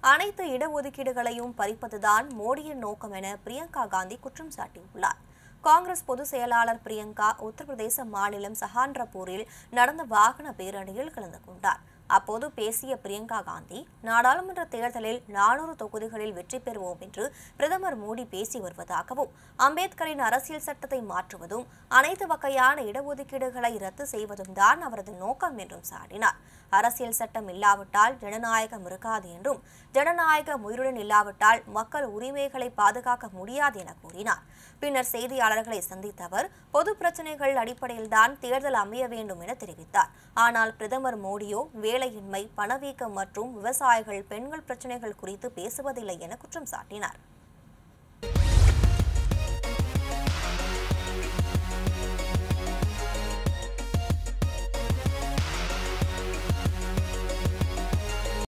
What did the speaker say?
அனைத்து இடஒதுக்கீடுகளையும் பறிப்பதுதான் மோடியின் நோக்கம் என பிரியங்கா காந்தி குற்றம் சாட்டியுள்ளார் காங்கிரஸ் பொதுச் செயலாளர் பிரியங்கா உத்தரப்பிரதேச மாநிலம் சஹான்ரபூரில் நடந்த வாகன பேரணியில் கலந்து கொண்டார் அப்போது பேசிய பிரியங்கா காந்தி நாடாளுமன்ற தேர்தலில் நானூறு தொகுதிகளில் வெற்றி பெறுவோம் என்று பிரதமர் மோடி பேசி வருவதாகவும் அம்பேத்கரின் அரசியல் சட்டத்தை மாற்றுவதும் அனைத்து வகையான இடஒதுக்கீடுகளை ரத்து செய்வதும் தான் அவரது நோக்கம் என்றும் சாடினார் அரசியல் சட்டம் இல்லாவிட்டால் ஜனநாயகம் இருக்காது என்றும் ஜனநாயகம் உயிருடன் இல்லாவிட்டால் மக்கள் உரிமைகளை பாதுகாக்க முடியாது என கூறினார் பின்னர் செய்தியாளர்களை சந்தித்த அவர் பொது பிரச்சனைகள் அடிப்படையில்தான் தேர்தல் அமைய வேண்டும் என தெரிவித்தார் ஆனால் பிரதமர் மோடியோ வேலையின்மை பணவீக்கம் மற்றும் விவசாயிகள் பெண்கள் பிரச்சனைகள் குறித்து பேசுவதில்லை என குற்றம் சாட்டினார்